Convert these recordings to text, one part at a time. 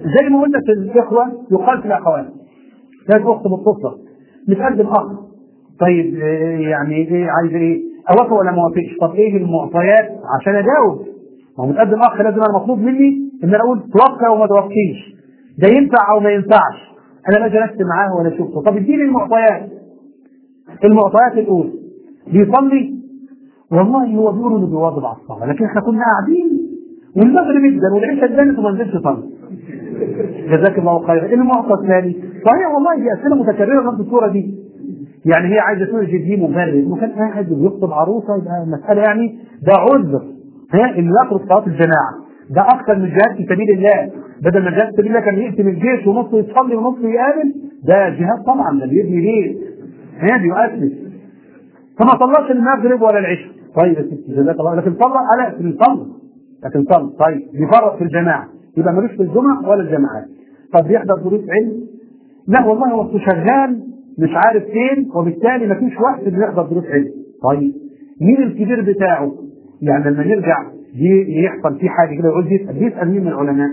زي ما قلنا في الاخوه يقال في الاخوات كانت اخت متصله متقدم اخ طيب إيه يعني ايه عايز ايه؟ اوافق ولا ما اوافقش؟ طب ايه المعطيات عشان اجاوب؟ ما هو متقدم اخ لازم انا مطلوب مني ان انا اقول توفى وما توفيش ده ينفع او ما ينفعش انا لا جلست معاه ولا شفته طب اديني المعطيات المعطيات الاولى بيصلي والله هو بيقول انه بيواظب على الصلاه لكن احنا كنا قاعدين والمغرب ادن والعشاء ادنت وما نزلش صلاه جزاك الله خيرا المعطى الثاني صحيح والله دي اسئله متكرره نفس الصوره دي يعني هي عايزه توجد دي مبرر انه كان قاعد وبيخطب عروسه يبقى المساله يعني ده عذر ها انه يترك صلاه الجماعه ده اكثر من جهاد في سبيل الله بدل ما جهاد في سبيل الله كان يقتل الجيش ونصه يصلي ونصه يقابل ده جهاد طبعا ده بيبني بيت ها بيؤسس فما صلاش المغرب ولا العشاء طيب يا ستي جزاك الله لكن صلى لا لكن صلى لكن صلى طيب بيفرق في الجماعه يبقى ملوش في الجمعه ولا الجماعات طب بيحضر دروس علم لا والله هو أصله شغال مش عارف فين وبالتالي مفيش وقت انه يحضر دروس علم طيب مين الكبير بتاعه يعني لما نرجع دي يحصل فيه حاجه كده يقول يسال بيسال مين من العلماء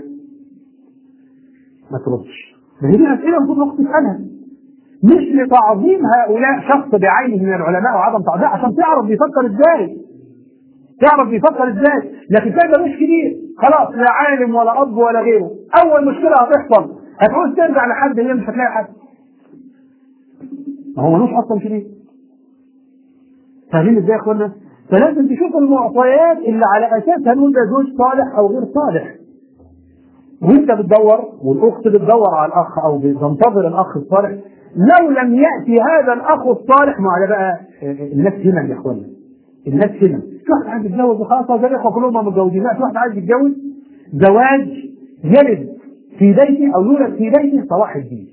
ما تردش ما هي دي اسئله المفروض الوقت تسالها مش لتعظيم هؤلاء شخص بعينه من العلماء وعدم تعظيم عشان تعرف بيفكر ازاي تعرف بيفكر ازاي لكن كده مش كبير خلاص لا عالم ولا اب ولا غيره اول مشكله هتحصل هتعوز ترجع لحد هي مش هتلاقي حد ما هو ملوش اصلا كبير فاهمين ازاي يا اخوانا فلازم تشوف المعطيات اللي على اساسها نقول ده زوج صالح او غير صالح وانت بتدور والاخت بتدور على الاخ او بتنتظر الاخ الصالح لو لم ياتي هذا الاخ الصالح ما على بقى الناس هنا يا اخوانا الناس هنا في واحد عايز يتجوز وخلاص زي الاخوه كلهم متجوزين لا في واحد عايز يتجوز زواج يلد في بيته او يولد في بيته صلاح الدين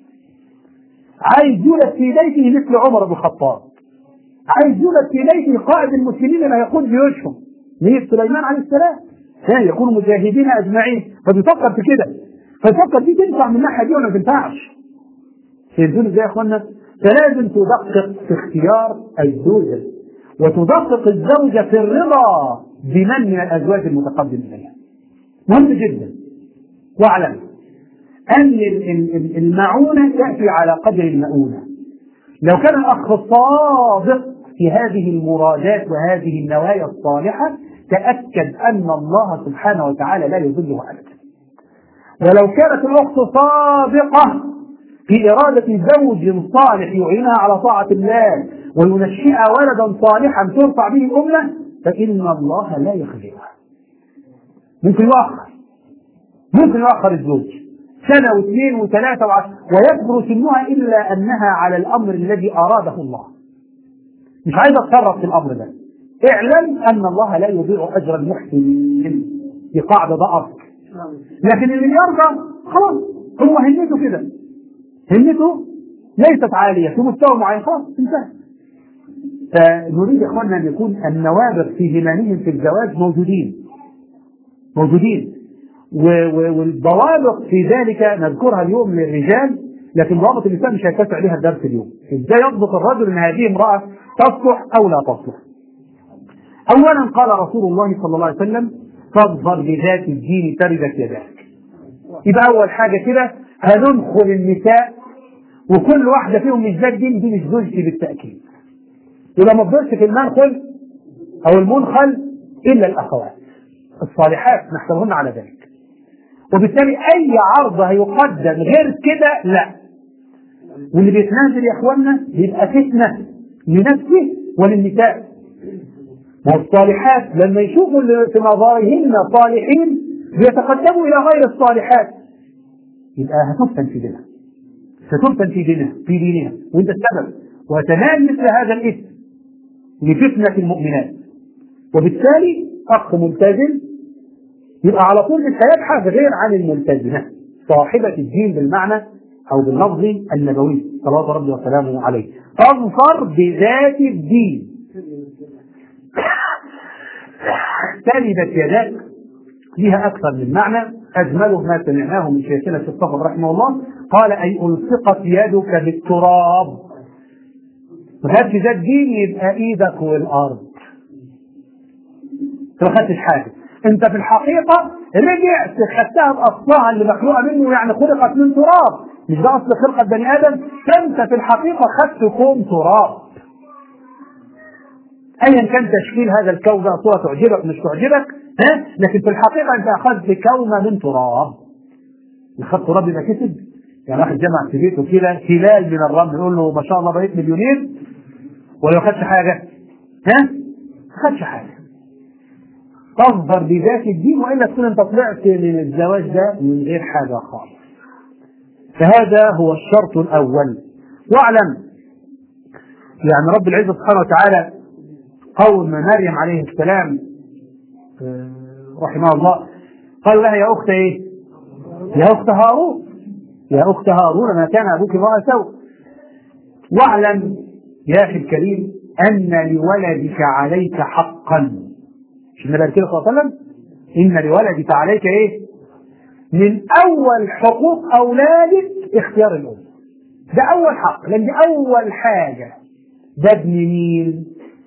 عايز يولد في بيته مثل عمر بن الخطاب عايز يولد في بيته قائد المسلمين اللي هيقود جيوشهم مية سليمان عليه السلام كان يكونوا مجاهدين اجمعين فبيفكر في كده فيفكر دي تنفع من الناحيه دي ولا ما تنفعش فهمتوني ازاي يا اخوانا؟ فلازم تدقق في اختيار الزوجه وتدقق الزوجه في الرضا بمن من الازواج المتقدم اليها. مهم جدا واعلم ان المعونه تاتي على قدر المؤونه. لو كان الاخ صادق في هذه المرادات وهذه النوايا الصالحه تاكد ان الله سبحانه وتعالى لا يضله ابدا. ولو كانت الاخت صادقه في إرادة زوج صالح يعينها على طاعة الله وينشئها ولدا صالحا ترفع به الأمة فإن الله لا يخزيها. ممكن يؤخر ممكن يؤخر الزوج سنة واثنين وثلاثة وعشرة ويكبر سنها إلا أنها على الأمر الذي أراده الله. مش عايز أتصرف في الأمر ده. اعلم أن الله لا يضيع أجر المحسنين. دي قاعدة ده أصل. لكن اللي يرضى خلاص هو همته كده همته ليست عالية في مستوى معين خلاص انتهى فنريد يا اخواننا ان يكون النوابغ في همانهم في الزواج موجودين موجودين والضوابط في ذلك نذكرها اليوم للرجال لكن ضوابط النساء مش هيتسع عليها الدرس اليوم ازاي يضبط الرجل ان هذه امراه تصلح او لا تصلح اولا قال رسول الله صلى الله عليه وسلم فاظفر بذات الدين تربت يداك يبقى اول حاجه كده هندخل النساء وكل واحده فيهم مش ذات دين دي مش زوجتي بالتاكيد يبقى ما تضرش في المنخل او المنخل الا الاخوات الصالحات نحسبهن على ذلك وبالتالي اي عرض هيقدم غير كده لا واللي بيتنازل يا اخوانا بيبقى فتنه لنفسه وللنساء ما الصالحات لما يشوفوا اللي في نظرهن صالحين بيتقدموا الى غير الصالحات يبقى هتفتن في دينها ستفتن في دينها في دينها وانت السبب وتنال مثل هذا الاثم لفتنه المؤمنات وبالتالي اخ ملتزم يبقى على طول مش هيبحث غير عن الملتزمه صاحبه الدين بالمعنى او باللفظ النبوي صلوات ربي وسلامه عليه فاظفر بذات الدين تلبت يداك لها أكثر من معنى أجمله ما سمعناه من شيخنا في الصفر رحمه الله قال أي ألصقت يدك بالتراب ما خدش ذات دين يبقى إيدك والأرض ما خدتش حاجة أنت في الحقيقة رجعت خدتها باصلها اللي مخلوقه منه يعني خلقت من تراب مش ده اصل خلقه بني ادم فانت في الحقيقه خدت كون تراب ايا كان تشكيل هذا الكون بقى صوره تعجبك مش تعجبك ها لكن في الحقيقه انت اخذت كون من تراب اخذت تراب يبقى كسب يعني واحد جمع في بيته كده تلال من الرمل يقول له ما شاء الله بقيت مليونير ولا ما خدش حاجه ها ما خدش حاجه تظهر بذات الدين والا تكون انت طلعت من الزواج ده من غير حاجه خالص فهذا هو الشرط الاول واعلم يعني رب العزه سبحانه وتعالى قول مريم عليه السلام رحمه الله قال لها يا اخت ايه؟ يا اخت هارون يا اخت هارون ما كان ابوك امرأ سوء واعلم يا اخي الكريم ان لولدك عليك حقا مش النبي كده صلى الله عليه وسلم ان لولدك عليك ايه؟ من اول حقوق اولادك اختيار الام ده اول حق لان دي اول حاجه ده ابن مين؟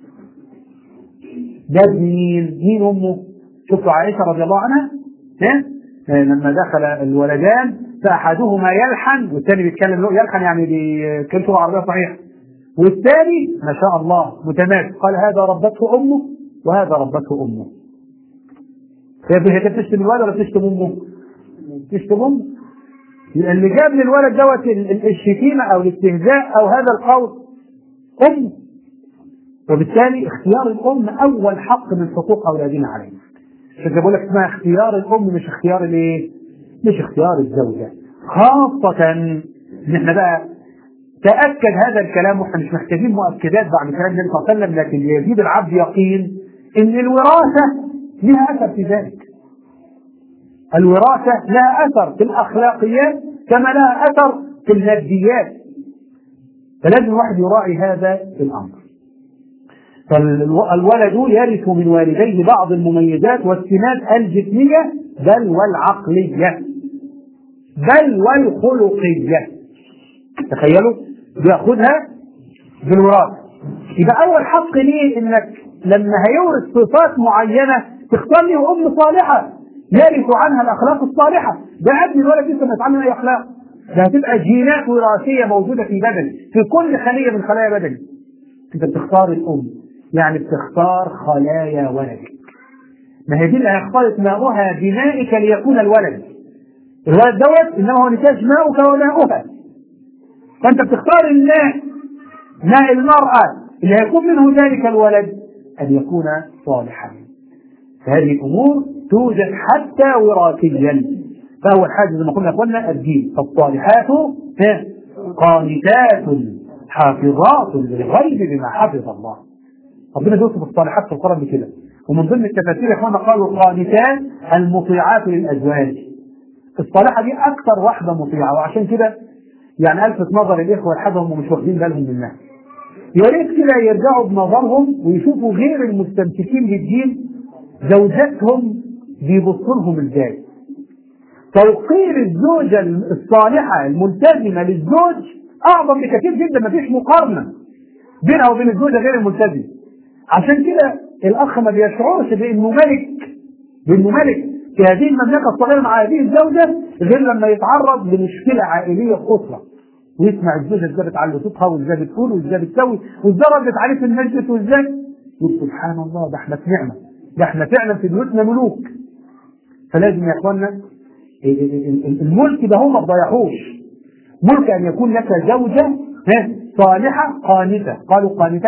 ده ابن مين؟ مين امه؟ شفتوا عائشه رضي الله عنها؟ ها؟ لما دخل الولدان فاحدهما يلحن والثاني بيتكلم له يلحن يعني بكلمته العربيه صحيح والثاني ما شاء الله متماسك قال هذا ربته امه وهذا ربته امه هي كانت بتشتم الولد ولا بتشتم امه؟ بتشتم امه اللي جاب للولد دوت الشتيمه او الاستهزاء او هذا القول امه وبالتالي اختيار الام اول حق من حقوق اولادنا علينا عشان كده بقول لك اسمها اختيار الام مش اختيار الايه؟ مش اختيار الزوجه خاصه ان احنا بقى تاكد هذا الكلام واحنا مش محتاجين مؤكدات بعد كلام النبي صلى الله عليه وسلم لكن يزيد العبد يقين ان الوراثه لها اثر في ذلك. الوراثه لها اثر في الاخلاقيات كما لها اثر في الماديات. فلازم الواحد يراعي هذا الامر. فالولد يرث من والديه بعض المميزات والسمات الجسمية بل والعقلية بل والخلقية تخيلوا بياخدها بالوراثة يبقى أول حق ليه إنك لما هيورث صفات معينة تختار له أم صالحة يرث عنها الأخلاق الصالحة ده قبل الولد لسه ما يتعلم أي أخلاق ده هتبقى جينات وراثية موجودة في بدني في كل خلية من خلايا بدني أنت بتختار الأم يعني بتختار خلايا ولدك ما هي دي اللي هيختلط ماؤها بمائك ليكون الولد الولد دوت انما هو نتاج ماؤك وماؤها فانت بتختار الماء ماء المرأة اللي هيكون منه ذلك الولد ان يكون صالحا فهذه الامور توجد حتى وراثيا فاول حاجه زي ما قلنا قلنا الدين فالصالحات قانتات حافظات للغيب بما حفظ الله ربنا بيوصف الصالحات في القرآن بكده ومن ضمن التفاسير يا اخوانا قالوا القانتات المطيعات للازواج الصالحه دي اكثر واحده مطيعه وعشان كده يعني الفت نظر الاخوه لحاجه هم مش واخدين بالهم منها يا ريت كده يرجعوا بنظرهم ويشوفوا غير المستمسكين بالدين زوجاتهم بيبصوا لهم ازاي توقير الزوجه الصالحه الملتزمه للزوج اعظم بكثير جدا ما فيش مقارنه بينها وبين الزوجه غير الملتزمه عشان كده الاخ ما بيشعرش بانه ملك بانه ملك في هذه المملكه الصغيره مع هذه الزوجه غير لما يتعرض لمشكله عائليه في اسره ويسمع الزوجه ازاي بتعلي صوتها وازاي بتقول وازاي بتسوي وازاي ردت عليه في المجلس وازاي يقول سبحان الله ده احنا في نعمه ده احنا فعلا في بيوتنا ملوك فلازم يا اخوانا الملك ده هو ما تضيعوش ملك ان يكون لك زوجه صالحه قانته قالوا قانته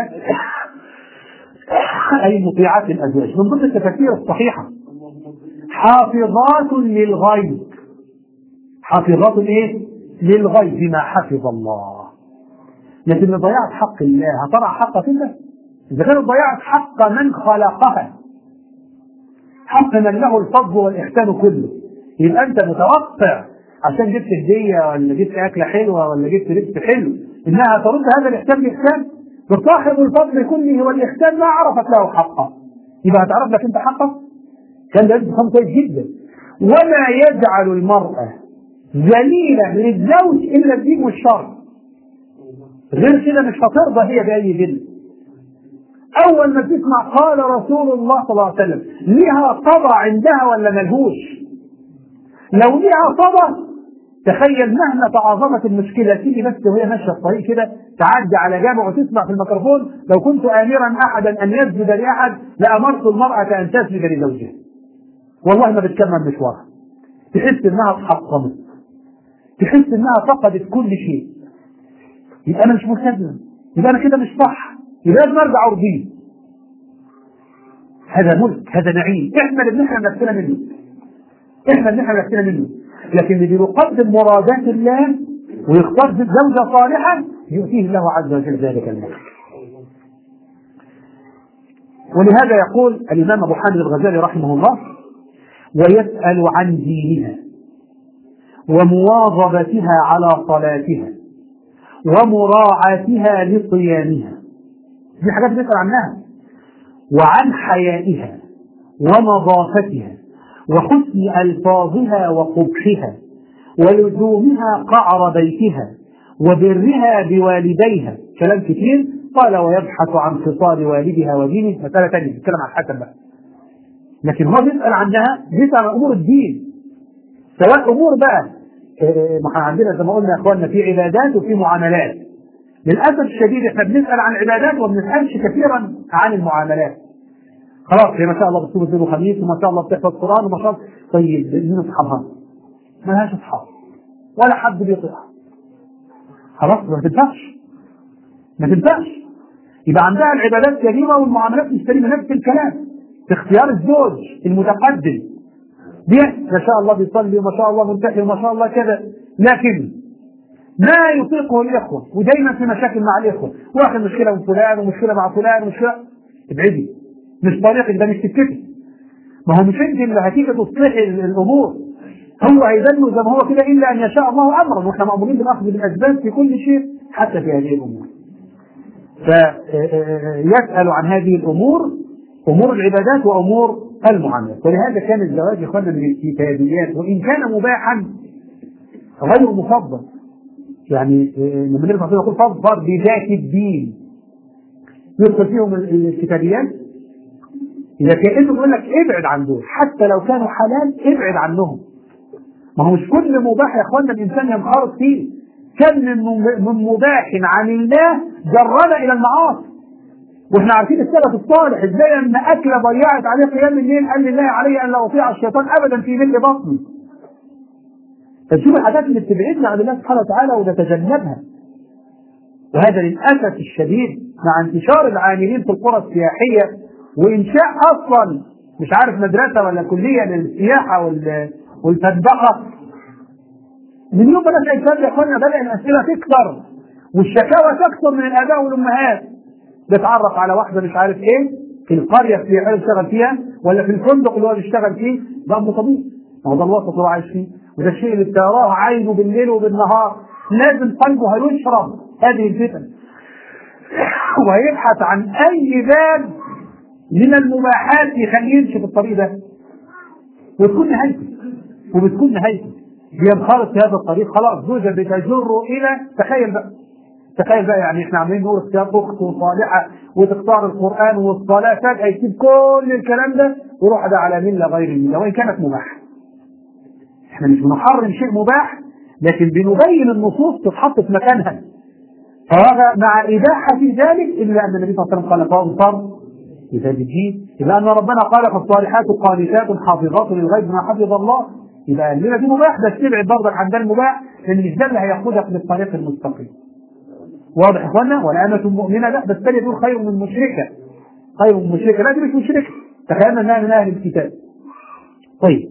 أي مطيعات للأزواج من ضمن التفاسير الصحيحة حافظات للغيب حافظات ايه؟ للغيب بما حفظ الله لكن ضيعت حق الله هترى حقك انت؟ إذا كانت ضيعت حق من خلقها حق من له الفضل والإحسان كله يبقى أنت متوقع عشان جبت هدية ولا جبت أكلة حلوة ولا جبت لبس حلو إنها ترد هذا الإحسان بإحسان وصاحب الفضل كله والإحسان ما عرفت له حقه يبقى هتعرف لك أنت حقك كان ده تفهم كويس جدا وما يجعل المرأة ذليلة للزوج إلا الدين والشر غير كده مش هترضى هي بأي ذل أول ما تسمع قال رسول الله صلى الله عليه وسلم ليها طبع عندها ولا ملهوش لو ليه عصبة تخيل مهما تعاظمت المشكلة تيجي بس وهي ماشية الطريق كده تعدي على جامع وتسمع في الميكروفون لو كنت آمرا أحدا أن يسجد لأحد لأمرت المرأة أن تسجد لزوجها والله ما بتكمل مشوارها تحس إنها اتحطمت تحس إنها فقدت كل شيء يبقى أنا مش ملتزم يبقى أنا كده مش صح يبقى لازم أرجع أرضيه هذا ملك هذا نعيم احنا اللي بنحرم نفسنا منه احنا اللي بنحرم نفسنا منه لكن اللي بيقدم مرادات الله ويختار زوجة صالحة يؤتيه الله عز وجل ذلك الملك ولهذا يقول الإمام أبو حامد الغزالي رحمه الله ويسأل عن دينها ومواظبتها على صلاتها ومراعاتها لصيامها دي حاجات بيسأل عنها وعن حيائها ونظافتها وحسن ألفاظها وقبحها ولزومها قعر بيتها وبرها بوالديها كلام كتير قال ويبحث عن خصال والدها ودينه مسألة ثانية بيتكلم عن الحكم بقى لكن هو بيسأل عنها بيسأل عن أمور الدين سواء أمور بقى ما احنا عندنا زي ما قلنا يا اخواننا في عبادات وفي معاملات للاسف الشديد احنا بنسال عن العبادات وما بنسالش كثيرا عن المعاملات خلاص هي ما شاء الله بتصوم اثنين وخميس وما شاء الله بتحفظ قران وما شاء الله طيب مين اصحابها؟ ما لهاش اصحاب ولا حد بيطيعها خلاص ما تنفعش ما تنفعش يبقى عندها العبادات سليمه والمعاملات مش سليمه نفس الكلام في اختيار الزوج المتقدم ما شاء الله بيصلي وما شاء الله منتهي وما شاء الله كذا لكن ما يطيقه الاخوه ودايما في مشاكل مع الاخوه واخد مشكله من فلان ومشكله مع فلان ومشكله ابعدي مش طريقك ده مش سكتك ما هو مش انت اللي هتيجي تصلحي الامور هو هيدل زي ما هو كده الا ان يشاء الله امرا واحنا مامورين بالاخذ بالاسباب في كل شيء حتى في هذه الامور. فيسال عن هذه الامور امور العبادات وامور المعاملات ولهذا كان الزواج يا اخوانا من الكتابيات وان كان مباحا غير مفضل يعني لما النبي صلى الله عليه وسلم يقول فاظفر بذات الدين يدخل فيهم الكتابيات اذا كانه بيقول لك ابعد عن دول حتى لو كانوا حلال ابعد عنهم ما هو مش كل مباح يا اخوانا الانسان ينخرط فيه كم من من مباح عن الله جرنا الى المعاصي واحنا عارفين السلف الصالح ازاي ان اكله ضيعت عليه قيام الليل قال لله علي ان لا اطيع الشيطان ابدا في ملء بطني فنشوف الحاجات اللي بتبعدنا عن الله سبحانه وتعالى ونتجنبها وهذا للاسف الشديد مع انتشار العاملين في القرى السياحيه وانشاء اصلا مش عارف مدرسه ولا كليه للسياحه والفندقه من يوم بدأ الإنسان يا إخوانا بدأ الأسئلة تكثر والشكاوى تكثر من الآباء والأمهات بيتعرف على واحدة مش عارف إيه في القرية اللي هو بيشتغل فيها ولا في الفندق اللي هو بيشتغل فيه ده أمر طبيعي ما هو ده الوسط اللي هو عايش فيه وده الشيء اللي بتراه عينه بالليل وبالنهار لازم قلبه هيشرب هذه الفتن وهيبحث عن أي باب من المباحات يخليه يمشي في الطريق ده وتكون نهايته وبتكون نهايته بينخرط في هذا الطريق خلاص زوجة بتجره إلى تخيل بقى تخيل بقى يعني احنا عاملين نقول اختيار اخت وصالحه وتختار القران والصلاه فجاه يسيب كل الكلام ده ويروح ده على مله غير المله وان كانت مباحه. احنا مش بنحرم شيء مباح لكن بنبين النصوص تتحط في مكانها. فهذا مع اباحه ذلك الا ان النبي صلى الله عليه وسلم قال فانصر اذا الدين الا ان ربنا قال فالصالحات قانتات حافظات للغيب ما حفظ الله يبقى قال لنا دي مباح بس تبعد برضك عن ده المباح لان مش ده اللي هياخدك للطريق المستقيم. واضح يا اخوانا والأمة مؤمنة لا بس تاني يقول خير من مشركة خير من مشركة لا دي مش مشركة تخيلنا انها من اهل الكتاب طيب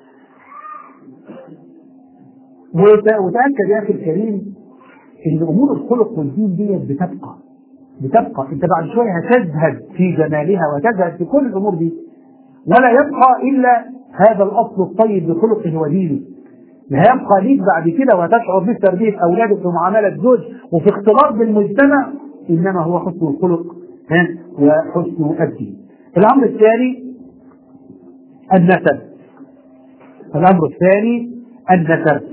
وتأكد يا اخي الكريم ان امور الخلق والدين ديت بتبقى بتبقى انت بعد شويه هتزهد في جمالها وتزهد في كل الامور دي ولا يبقى الا هذا الاصل الطيب بخلقه ودينه هيبقى ليك بعد كده وهتشعر بتربيه اولادك في معامله زوج وفي اختلاط بالمجتمع انما هو حسن الخلق ها وحسن الدين. الامر الثاني النسب. الامر الثاني النسب.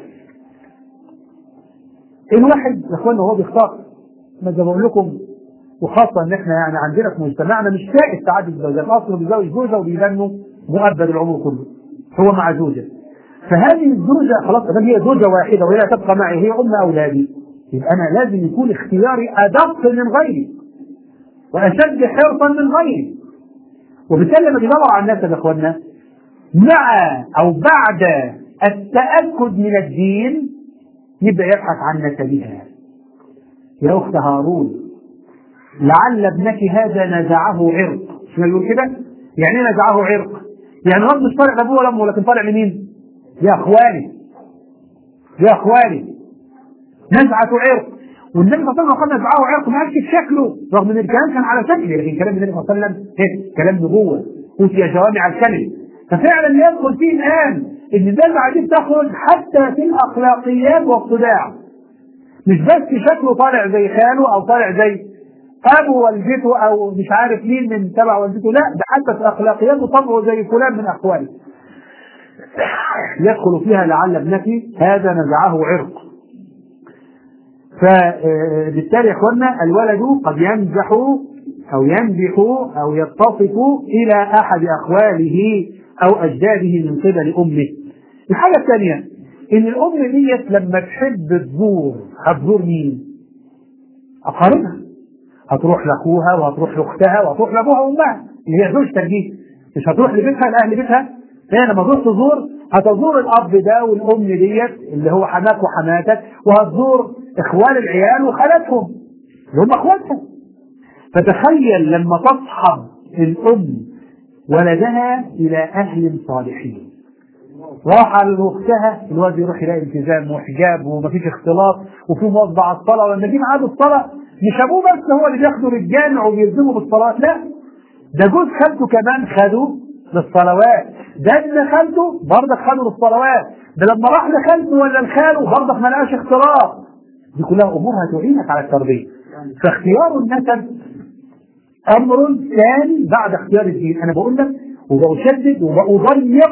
الواحد يا اخوانا وهو بيختار ما زي ما بقول لكم وخاصة ان احنا يعني عندنا في مجتمعنا مش سائد تعدد الزوجات، اصله بيتزوج زوجة وبيدنه مؤبد العمر كله. هو مع زوجة. فهذه الزوجة خلاص أدام هي زوجة واحدة وهي تبقى معي هي أم أولادي يبقى أنا لازم يكون اختياري أدق من غيري وأشد حرصا من غيري وبالتالي لما بيدور على الناس يا إخواننا مع أو بعد التأكد من الدين يبدأ يبحث عن نسبها يا أخت هارون لعل ابنك هذا نزعه عرق شو يقول كده؟ يعني ايه نزعه عرق؟ يعني هو مش طالع لابوه ولا امه لكن طالع لمين؟ يا اخواني يا اخواني نزعة عرق والنبي صلى الله عليه وسلم قال نزعه عرق ما في شكله رغم ان الكلام كان على شكله لكن كلام النبي صلى الله عليه وسلم ايه كلام نبوه اوتي جوامع الكلم ففعلا يدخل فيه الان ان النزعه دي بتخرج حتى في الاخلاقيات والصداع مش بس شكله طالع زي خاله او طالع زي ابو والدته او مش عارف مين من تبع والدته لا ده حتى في اخلاقياته طبعه زي فلان من اخوانه يدخل فيها لعل ابنك هذا نزعه عرق فبالتالي يا اخوانا الولد قد ينجح او ينجح او يتصف الى احد اخواله او اجداده من قبل امه الحاجه الثانيه ان الام ديت لما تحب تزور هتزور مين؟ اقاربها هتروح لاخوها وهتروح لاختها وهتروح لابوها وامها اللي هي زوجتك دي مش هتروح لبيتها لاهل بيتها هي لما تروح تزور هتزور الاب ده والام ديت اللي هو حماك وحماتك وهتزور اخوان العيال وخالاتهم اللي هم اخواتها فتخيل لما تصحب الام ولدها الى اهل صالحين راح على اختها الواد يروح يلاقي التزام وحجاب ومفيش اختلاط وفي موظف على الصلاه ولما يجي ميعاد الصلاه مش ابوه بس هو اللي بياخده للجامع وبيلزمه بالصلاه لا ده جوز خالته كمان خده للصلوات ده ابن خالته برضك خده للصلوات ده لما راح لخالته ولا لخاله برضك ما لقاش اختلاط دي كلها امور هتعينك على التربيه فاختيار النسب امر ثاني بعد اختيار الدين انا بقول لك وبشدد وبضيق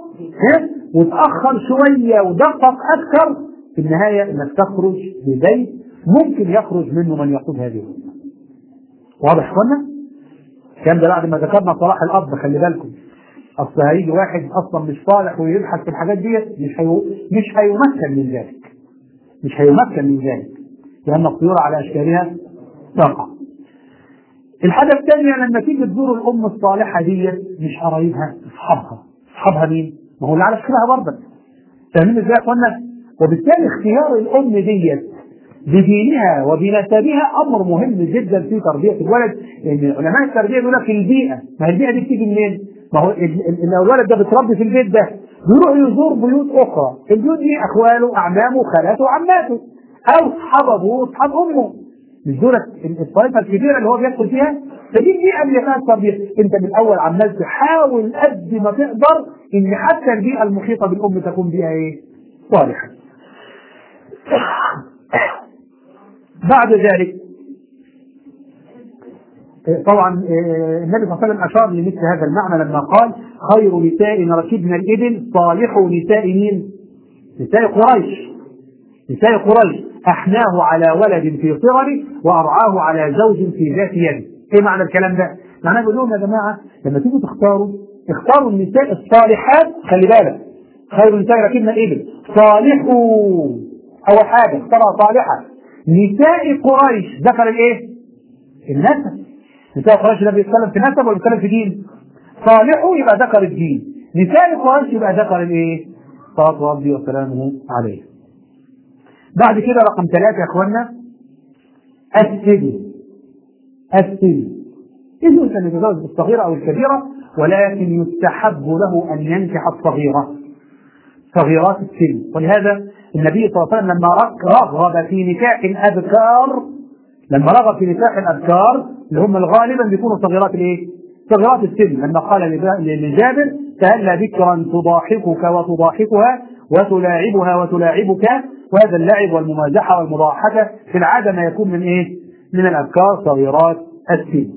وتاخر شويه ودقق اكثر في النهايه انك تخرج ببيت ممكن يخرج منه من يقود هذه الامه. واضح يا اخوانا؟ الكلام ده بعد ما ذكرنا صلاح الاب خلي بالكم. اصل هيجي واحد اصلا مش صالح ويبحث في الحاجات ديت مش هيو... مش هيمكن من ذلك. مش هيمكن من ذلك. لان الطيور على اشكالها تقع. الحاجة الثانية لما تيجي تزور الأم الصالحة ديت مش قرايبها أصحابها، أصحابها مين؟ ما هو اللي على شكلها برضك. فاهمين ازاي يا اخوانا؟ وبالتالي اختيار الأم ديت بدينها وبنسبها امر مهم جدا في تربيه الولد لان علماء التربيه يقول لك البيئه ما هي البيئه دي بتيجي منين؟ ما هو لو الولد ده بيتربي في البيت ده بيروح يزور بيوت اخرى البيوت دي اخواله اعمامه خالاته وعماته او اصحاب ابوه واصحاب امه مش دول الطائفه الكبيره اللي هو بيدخل فيها فدي البيئه اللي فيها التربيه انت من الاول عمال تحاول قد ما تقدر ان حتى البيئه المحيطه بالام تكون بيئه ايه؟ صالحه بعد ذلك طبعا النبي صلى الله عليه وسلم اشار لمثل هذا المعنى لما قال خير نساء ركبنا الابل صالح نساء مين؟ نساء قريش نساء قريش احناه على ولد في صغره وارعاه على زوج في ذات يده. ايه معنى الكلام ده؟ معناه بيقول لهم يا جماعه لما تيجوا تختاروا اختاروا النساء الصالحات خلي بالك خير النساء ركبنا الابل صالحوا اول حاجه اختارها صالحه نساء قريش ذكر الايه؟ النسب نساء قريش ده بيتكلم في نسب ولا بيتكلم في دين؟ صالحوا يبقى ذكر الدين نساء قريش يبقى ذكر الايه؟ صلاه ربي وسلامه عليه بعد كده رقم ثلاثة يا اخوانا السن السن إذن كان يتزوج بالصغيرة أو الكبيرة ولكن يستحب له أن ينكح الصغيرة صغيرات السن ولهذا النبي صلى الله عليه وسلم لما رغب في نكاح الأبكار لما رغب في نكاح الأبكار اللي هم غالبا بيكونوا صغيرات الايه؟ صغيرات السن لما قال لجابر فهلا بكرا تضاحكك وتضاحكها وتلاعبها وتلاعبك وهذا اللعب والممازحه والمضاحكه في العاده ما يكون من ايه؟ من الابكار صغيرات السن.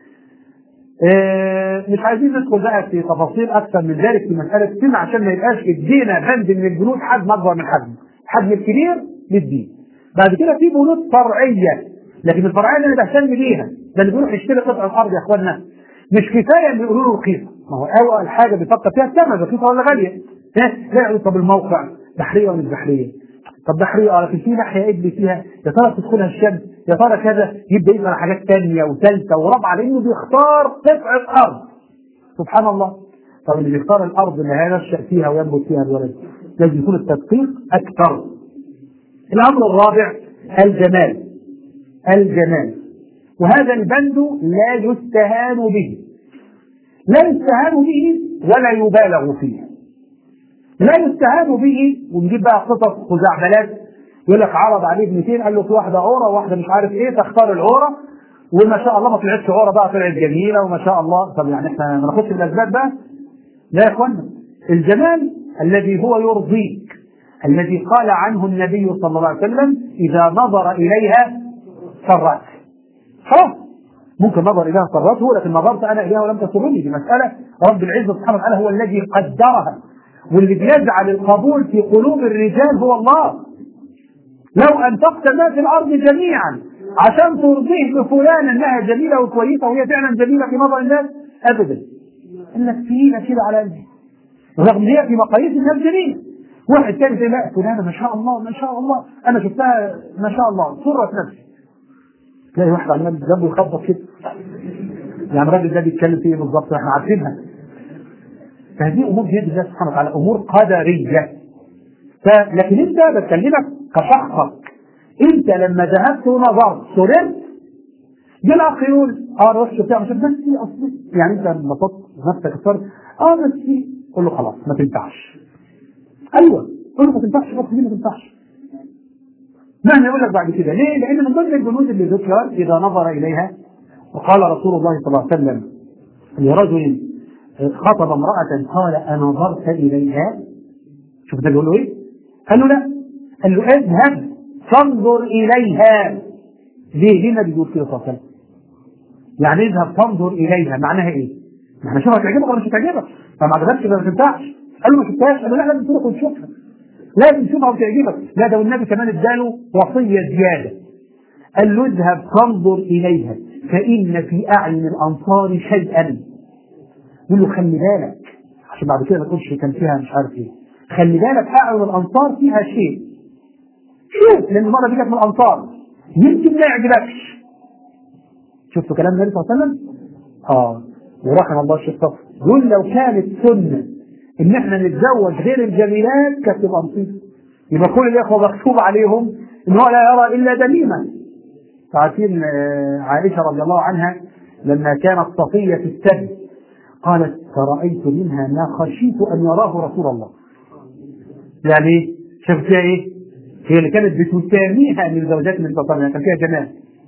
إيه مش عايزين ندخل بقى في تفاصيل اكثر من ذلك في مساله السن عشان ما يبقاش ادينا بند من البنود حجم اكبر من حجم، الحجم الكبير للدين. بعد كده في بنود فرعيه لكن الفرعيه اللي انا بهتم بيها ده اللي بيروح يشتري قطعه ارض يا اخوانا مش كفايه ان يقولوا له رخيصه ما هو اول حاجه بيفكر فيها الثمن رخيصه ولا غاليه لا طب الموقع بحريه ولا مش بحريه؟ طب بحريه اه لكن في ناحيه قبل فيها يا ترى تدخلها الشمس يا ترى كذا يبدا يسال حاجات ثانيه وثالثه ورابعه لانه بيختار قطعه ارض سبحان الله طب اللي بيختار الارض اللي هينشا فيها وينبت فيها الولد لازم يكون التدقيق اكثر الامر الرابع الجمال الجمال وهذا البند لا يستهان به لا يستهان به ولا يبالغ فيه لا يستهان به ونجيب بقى قصص خزعبلات يقول لك عرض عليه ابنتين قال له في واحده عوره وواحده مش عارف ايه تختار العوره وما شاء الله ما طلعتش عوره بقى طلعت جميله وما شاء الله طب يعني احنا ما ناخدش بالاسباب بقى لا يا اخوانا الجمال الذي هو يرضيك الذي قال عنه النبي صلى الله عليه وسلم اذا نظر اليها سرت خلاص ممكن نظر اليها سرته لكن نظرت انا اليها ولم تسرني دي مساله رب العزه سبحانه وتعالى هو الذي قدرها واللي بيجعل القبول في قلوب الرجال هو الله لو انفقت ما في الارض جميعا عشان ترضيه بفلان انها جميله وكويسه وهي فعلا جميله في نظر الناس ابدا انك تقيله كده على قلبي رغم ان هي في مقاييس الناس جميله واحد تاني يقول لا فلانه ما شاء الله ما شاء الله انا شفتها ما شاء الله سرت نفسي تلاقي واحد عمال جنبه يخبط كده يعني الراجل ده بيتكلم في ايه بالظبط احنا عارفينها فهذه امور بيد الله سبحانه وتعالى امور قدريه لكن انت بتكلمك كشخصك انت لما ذهبت ونظرت سررت جه الاخ يقول اه الوش بتاعه مش بس في اصل يعني انت انبسطت نفسك اخترت اه بس في قول له خلاص ما تنفعش ايوه قول له ما تنفعش بس ما تنفعش مهما يقول لك بعد كده ليه؟ لان من ضمن الجنود اللي ذكر اذا نظر اليها وقال رسول الله صلى الله عليه وسلم لرجل خطب امرأة قال أنظرت إليها شوف ده بيقول له إيه؟ قال له لا قال له اذهب فانظر إليها ليه؟ ليه النبي بيقول كده صلى الله عليه وسلم؟ يعني اذهب فانظر إليها معناها إيه؟ معنى شوفها تعجبك ولا مش هتعجبك؟ فما عجبكش ما تنفعش قال له ما شفتهاش قال له لا لازم تروح وتشوفها لازم تشوفها وتعجبك لا ده والنبي كمان اداله وصية زيادة قال له اذهب فانظر إليها فإن في أعين الأنصار شيئا يقول له خلي بالك عشان بعد كده ما تقولش كان فيها مش عارف ايه خلي بالك اعين الانصار فيها شيء شوف لان المره دي كانت من الانصار يمكن ما يعجبكش شفتوا كلام النبي صلى الله عليه وسلم؟ اه ورحم الله الشيخ صفر يقول لو كانت سنه ان احنا نتزوج غير الجميلات كانت تبقى مصيبه يبقى كل الاخوه مكتوب عليهم ان هو لا يرى الا دميما عارفين عائشه رضي الله عنها لما كانت صفيه في السبي قالت فرأيت منها ما خشيت أن يراه رسول الله يعني شفت فيها إيه؟ هي اللي كانت بتساميها من زوجات النبي صلى الله عليه وسلم كان فيها جمال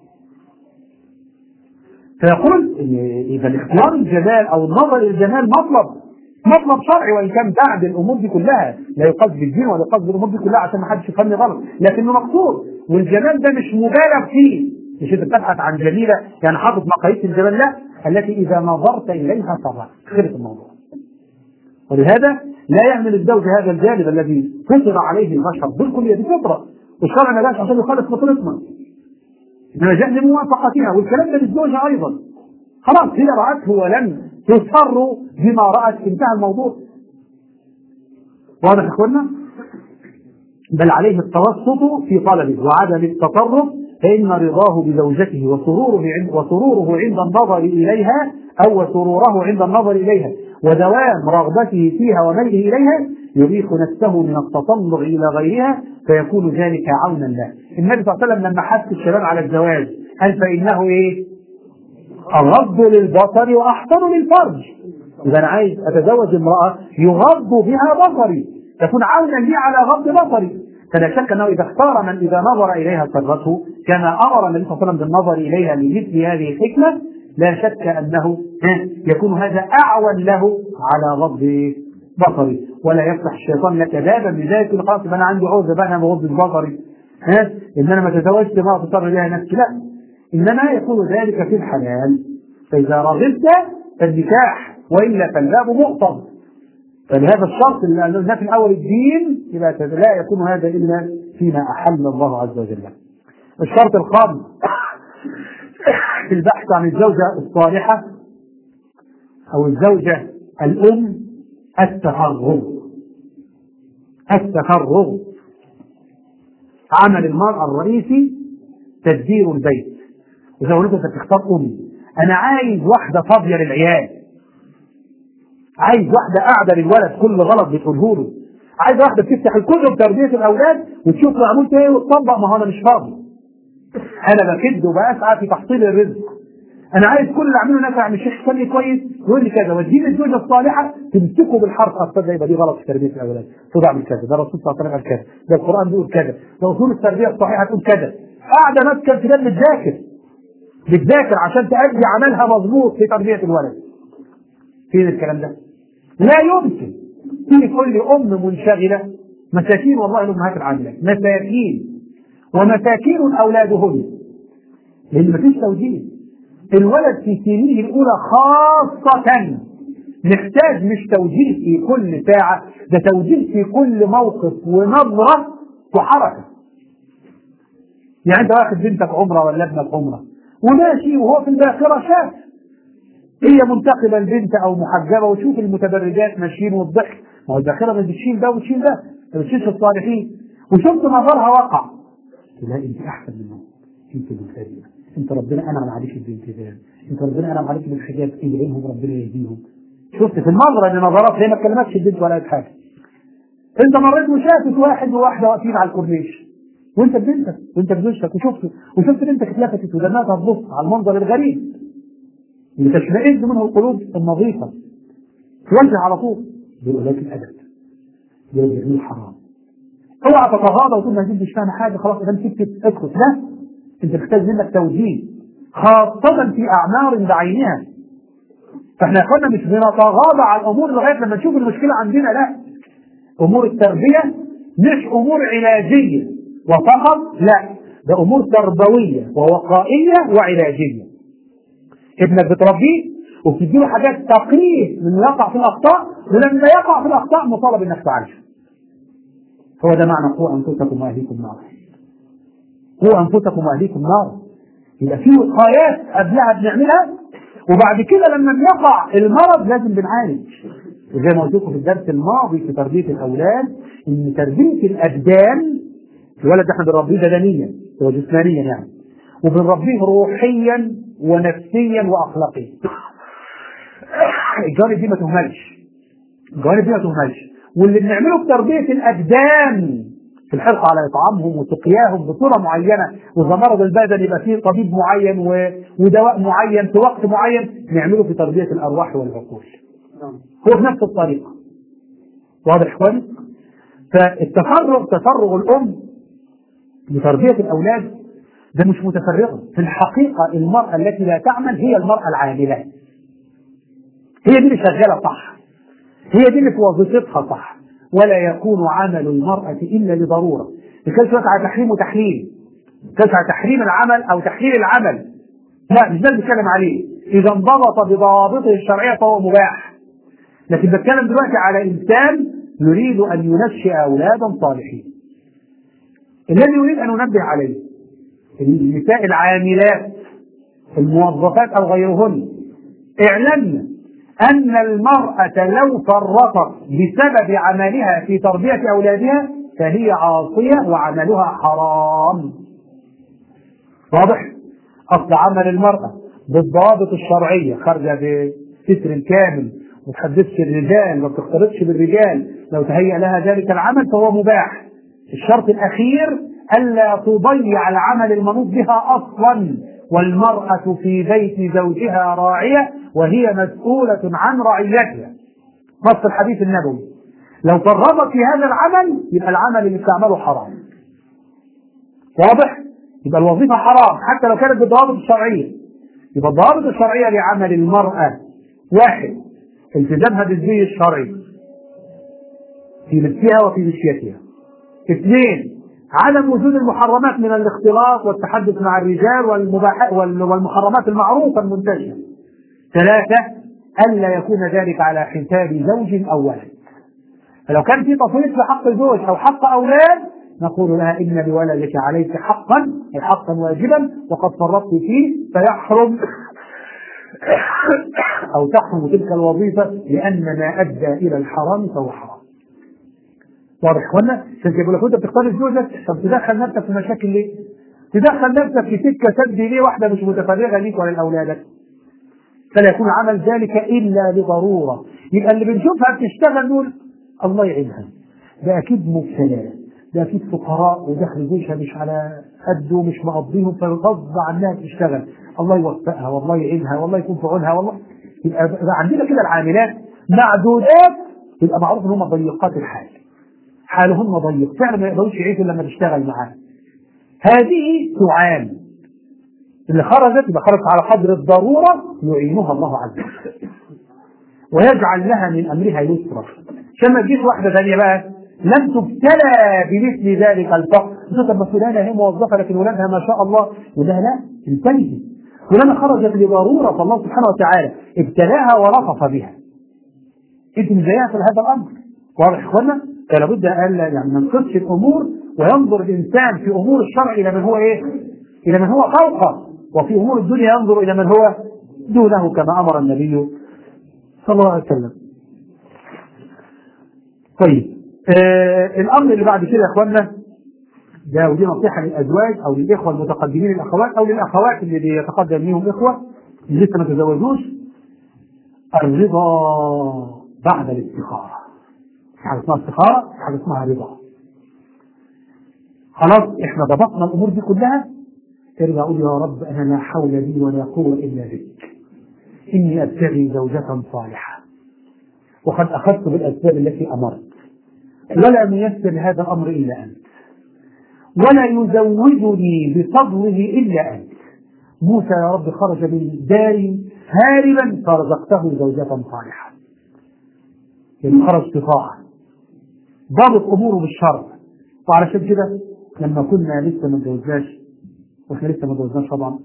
فيقول إذا الاختيار الجمال أو النظر للجمال مطلب مطلب شرعي وان كان بعد الامور دي كلها لا يقصد بالدين ولا يقصد بالامور دي كلها عشان ما حدش يفهمني غلط لكنه مقصود والجمال ده مش مبالغ فيه مش انت بتبحث عن جميله يعني حاطط مقاييس الجمال لا التي اذا نظرت اليها صرت خلص الموضوع ولهذا لا يعمل الزوج هذا الجانب الذي فطر عليه البشر بالكليه دي فطره والشرع ما جاش عشان يخالف فطرتنا انما جاء لموافقتها والكلام ده للزوجه ايضا خلاص هي راته ولم تسر بما رات انتهى الموضوع واضح يا اخوانا بل عليه التوسط في طلبه وعدم التطرف فإن رضاه بزوجته وسروره عند وسروره عند النظر إليها أو سروره عند النظر إليها ودوام رغبته فيها وميله إليها يريح نفسه من التطلع إلى غيرها فيكون ذلك عونا له. النبي صلى الله عليه وسلم لما حث الشباب على الزواج قال فإنه إيه؟ أغض للبصر وأحسن للفرج. إذا أنا عايز أتزوج امرأة يغض بها بصري تكون عونا لي على غض بصري فلا شك انه اذا اختار من اذا نظر اليها سرته كما امر النبي صلى الله عليه وسلم بالنظر اليها لمثل هذه الحكمه لا شك انه يكون هذا اعون له على غض بصري ولا يفتح الشيطان لك بابا لذلك يقول خلاص انا عندي عوزه بقى انا بغض بصري ها ان انا ما تزوجت ما تضطر بها نفسي لا انما يكون ذلك في الحلال فاذا رغبت فالنكاح والا فالباب مغصب فلهذا الشرط اللي قلنا في الاول الدين يبقى لا يكون هذا الا فيما احل الله عز وجل. الشرط الخامس في البحث عن الزوجه الصالحه او الزوجه الام التفرغ. التفرغ عمل المرأة الرئيسي تدبير البيت وزي ما قلت انت بتختار امي انا عايز واحده فاضيه للعيال عايز واحده قاعده للولد كل غلط بتقوله له عايز واحده بتفتح الكتب تربيه الاولاد وتشوف معمول ايه وتطبق ما هو انا مش فاضي انا بكد وبسعى في تحصيل الرزق انا عايز كل اللي اعمله نافع من الشيخ فني كويس يقول لي كذا واديني الزوجه الصالحه تمسكه بالحرف اصلا يبقى دي غلط في تربيه الاولاد تقول اعمل كذا ده الرسول صلى الله عليه وسلم قال كذا ده القران بيقول كذا ده اصول التربيه الصحيحه تقول كذا قاعده ماسكه الكتاب بتذاكر بتذاكر عشان تأدي عملها مظبوط في تربيه الولد فين الكلام ده؟ لا يمكن في كل ام منشغله مساكين والله الامهات العاملات مساكين ومساكين اولادهن لان مفيش توجيه الولد في سنيه الاولى خاصه محتاج مش توجيه في كل ساعه ده توجيه في كل موقف ونظره وحركه يعني انت واخد بنتك عمره ولا ابنك عمره وماشي وهو في الباخره شاف هي منتقبه البنت او محجبه وتشوف المتبرجات ماشيين والضحك ما هو الباخره مش بتشيل ده وتشيل ده ما بتشيلش الصالحين وشفت نظرها وقع لا انت احسن منهم انت مبتدئه انت ربنا انعم عليك بالالتزام انت ربنا انعم عليك بالحجاب ادعيهم ربنا يهديهم شفت في النظره دي نظرات هي ما اتكلمتش البنت ولا قالت حاجه انت مريت وشافت واحد وواحده واقفين على الكورنيش وانت ببنتك وانت بزوجتك وشفت وشفت بنتك اتلفتت ودمعتها تبص على المنظر الغريب اللي تشمئز منه القلوب النظيفه توجه على طول بيقول لك الادب بيقول لك حرام اوعى تتغاضى وتقول ما دي مش فاهمه حاجه خلاص اذا سكت اسكت لا انت محتاج منك توجيه خاصة في أعمار بعينها فاحنا يا اخوانا مش بنتغاضى على الأمور لغاية لما نشوف المشكلة عندنا لا أمور التربية مش أمور علاجية وفقط لا ده أمور تربوية ووقائية وعلاجية ابنك بتربيه وبتديله حاجات تقريب من يقع في الأخطاء ولما يقع في الأخطاء مطالب إنك تعالجه هو ده معنى قوا أنفسكم وأهليكم نارا قوا انفسكم واهليكم نارا يبقى في وقايات قبلها بنعملها وبعد كده لما بيقع المرض لازم بنعالج وزي ما قلت لكم في الدرس الماضي في تربيه الاولاد ان تربيه الابدان الولد احنا بنربيه بدنيا هو جسمانيا يعني وبنربيه روحيا ونفسيا واخلاقيا الجوانب دي ما تهملش الجوانب دي ما تهملش واللي بنعمله في تربيه الابدان في الحرص على اطعامهم وسقياهم بصوره معينه واذا مرض البدن يبقى فيه طبيب معين و... ودواء معين في وقت معين نعمله في تربيه الارواح والعقول. هو بنفس الطريقه. واضح اخواني؟ فالتفرغ تفرغ الام لتربيه الاولاد ده مش متفرغه، في الحقيقه المراه التي لا تعمل هي المراه العامله. هي دي اللي شغاله صح. هي دي اللي في وظيفتها صح. ولا يكون عمل المرأة إلا لضرورة بكلش على تحريم وتحليل كلش على تحريم العمل أو تحليل العمل لا مش ده اللي بتكلم عليه إذا انضبط بضوابطه الشرعية فهو مباح لكن بتكلم دلوقتي على إنسان يريد أن ينشئ أولادا صالحين الذي يريد أن ننبه عليه النساء العاملات الموظفات أو غيرهن اعلمنا أن المرأة لو فرطت بسبب عملها في تربية أولادها فهي عاصية وعملها حرام. واضح؟ أصل عمل المرأة بالضوابط الشرعية خارجة بستر كامل ما تحدثش الرجال ما بتختلطش بالرجال لو تهيأ لها ذلك العمل فهو مباح. الشرط الأخير ألا تضيع العمل المنوط بها أصلا والمرأة في بيت زوجها راعية وهي مسؤولة عن رعيتها نص الحديث النبوي لو فرطت في هذا العمل يبقى العمل اللي بتعمله حرام واضح؟ يبقى الوظيفة حرام حتى لو كانت بالضوابط الشرعية يبقى الضوابط الشرعية لعمل المرأة واحد التزامها بالزي الشرعي في لبسها وفي مشيتها اثنين عدم وجود المحرمات من الاختلاط والتحدث مع الرجال والمباح والمحرمات المعروفة المنتشرة. ثلاثة ألا يكون ذلك على حساب زوج أو ولد. فلو كان في تفريط في حق زوج أو حق أولاد نقول لها إن لولدك عليك حقا أي حقا واجبا وقد فرطت فيه فيحرم أو تحرم تلك الوظيفة لأن ما أدى إلى الحرام فهو حرام. واضح يا اخوانا عشان كده بيقول لك وانت بتختار الزوجه طب تدخل نفسك في مشاكل ليه؟ تدخل نفسك في سكه تبدي ليه واحده مش متفرغه ليك ولا لاولادك فلا يكون عمل ذلك الا لضروره يبقى اللي بنشوفها بتشتغل نقول الله يعينها ده اكيد مبتلى ده اكيد فقراء ودخل جيشها مش على قده مش مقضيهم فغصب عنها تشتغل الله يوفقها والله يعينها والله يكون في عونها والله يبقى يبقى عندنا كده العاملات معدودات يبقى معروف ان هم ضيقات الحال حالهم ضيق فعلا ما يقدروش يعيشوا لما تشتغل معاه هذه تعان اللي خرجت يبقى خرجت على قدر الضروره يعينها الله عز وجل ويجعل لها من امرها يسرا عشان ما تجيش واحده ثانيه بقى لم تبتلى بمثل ذلك الفقر طب ما فلانه هي موظفه لكن ولادها ما شاء الله وده لا انتهي فلانه خرجت لضروره فالله سبحانه وتعالى ابتلاها ورفق بها انت مش زيها في هذا الامر واضح يا اخوانا فلا بد ان يعني ما نقصش الامور وينظر الانسان في امور الشرع الى من هو ايه؟ الى من هو فوقه وفي امور الدنيا ينظر الى من هو دونه كما امر النبي صلى الله عليه وسلم. طيب آه الامر اللي بعد كده يا اخوانا ده ودي نصيحه للازواج او للاخوه المتقدمين الاخوات او للاخوات اللي بيتقدم ليهم اخوه اللي لسه ما تزوجوش الرضا بعد الاستخاره. في حاجه اسمها استخاره في حاجه اسمها رضا. خلاص احنا ضبطنا الامور دي كلها ارجع قول يا رب انا لا حول لي ولا قوه الا بك. اني ابتغي زوجة صالحه. وقد اخذت بالاسباب التي امرت. ولا ميسر هذا الامر الا انت. ولا يزوجني بفضله الا انت. موسى يا رب خرج من داري هاربا فرزقته زوجة صالحة. يعني خرج بطاعة. ضابط اموره بالشرع. وعلشان كده لما كنا لسه ما اتجوزناش واحنا لسه ما اتجوزناش طبعا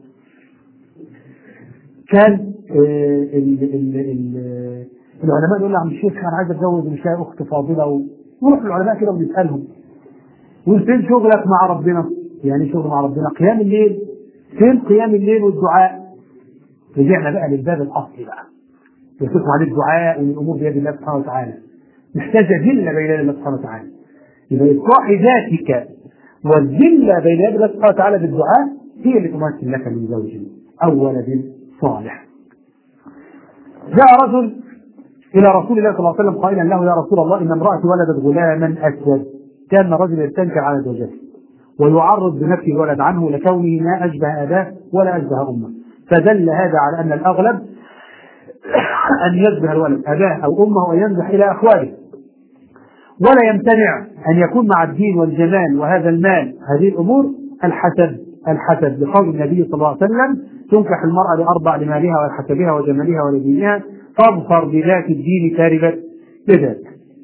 كان آه ال ال ال العلماء يقول لي عم الشيخ انا عايز اتجوز مش لاقي اخت فاضله ونروح للعلماء كده ونسالهم وفين شغلك مع ربنا؟ يعني شغل مع ربنا قيام الليل فين قيام الليل والدعاء؟ رجعنا بقى للباب الاصلي بقى يصف عليه الدعاء وان الامور بيد الله سبحانه وتعالى محتاجه ذله بين يدي الله سبحانه وتعالى يبقى اصلاح ذاتك والذله بين يدي الله سبحانه وتعالى بالدعاء هي اللي تمثل لك من زوج او ولد صالح. جاء رجل الى رسول الله صلى الله عليه وسلم قائلا له يا رسول الله ان امراتي ولدت غلاما اسود كان رجل يستنكر على زوجته ويعرض بنفسه الولد عنه لكونه ما اشبه اباه ولا اشبه امه فدل هذا على ان الاغلب ان يشبه الولد اباه او امه وينزح الى اخواله ولا يمتنع أن يكون مع الدين والجمال وهذا المال هذه الأمور الحسد الحسد لقول النبي صلى الله عليه وسلم تنكح المرأة لأربع لمالها ولحسبها وجمالها ولدينها فاظفر بذات الدين تاربت بذات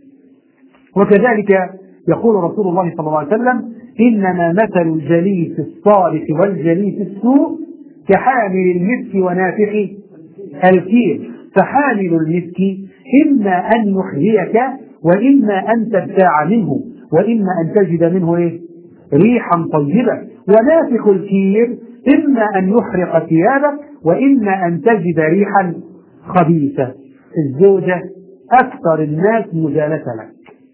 وكذلك يقول رسول الله صلى الله عليه وسلم إنما مثل الجليس الصالح والجليس السوء كحامل المسك ونافخ الكير فحامل المسك إما أن يحييك وإما أن تبتاع منه وإما أن تجد منه إيه؟ ريحا طيبة ونافخ الكير إما أن يحرق ثيابك وإما أن تجد ريحا خبيثة الزوجة أكثر الناس مجالسة لك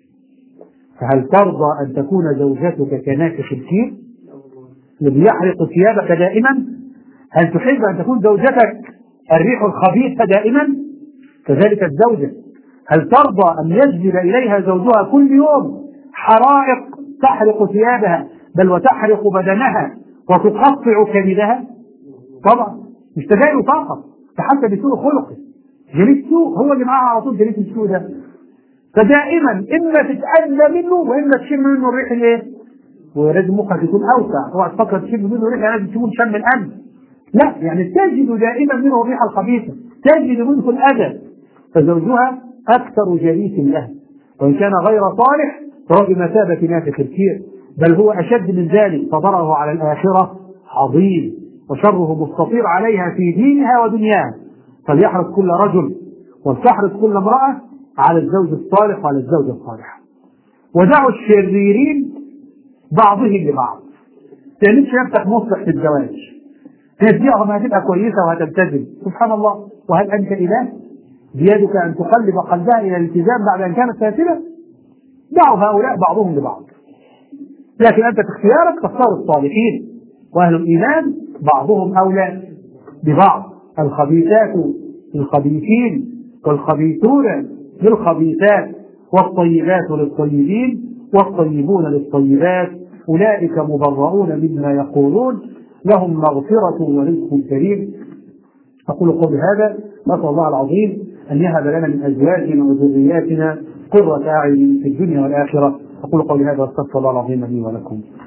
فهل ترضى أن تكون زوجتك كنافخ الكير الذي يحرق ثيابك دائما هل تحب أن تكون زوجتك الريح الخبيثة دائما كذلك الزوجة هل ترضى أن يجذب إليها زوجها كل يوم حرائق تحرق ثيابها بل وتحرق بدنها وتقطع كبدها؟ طبعا مش تجاهل فقط فحتى بسوء خلقه جليس سوء هو اللي معاه على طول جليس السوء ده فدائما اما تتأذى منه واما تشم منه الريح الايه؟ ولازم مخك يكون اوسع اوعى تفكر تشم منه ريح لازم تكون شم الامن لا يعني تجد دائما منه الريح الخبيثه تجد منه الاذى فزوجها أكثر جليس له وإن كان غير صالح فهو بمثابة نافخ الكير بل هو أشد من ذلك فضرره على الآخرة عظيم وشره مستطير عليها في دينها ودنياها فليحرص كل رجل ولتحرص كل امرأة على الزوج الصالح وعلى الزوجة الصالحة ودعوا الشريرين بعضهم لبعض تعملش نفسك مصلح في الزواج تهديها ما هتبقى كويسة وهتلتزم سبحان الله وهل أنت إله بيدك أن تقلب قلبها إلى الالتزام بعد أن كانت فاسدة دعوا هؤلاء بعضهم لبعض لكن أنت في اختيارك تختار الصالحين وأهل الإيمان بعضهم أولى ببعض الخبيثات للخبيثين والخبيثون للخبيثات والطيبات للطيبين والطيبون للطيبات أولئك مبرؤون مما يقولون لهم مغفرة ورزق كريم أقول قولي هذا نسأل الله العظيم أن يهب لنا من أزواجنا وذرياتنا قرة أعين في الدنيا والآخرة أقول قولي هذا واستغفر الله العظيم لي ولكم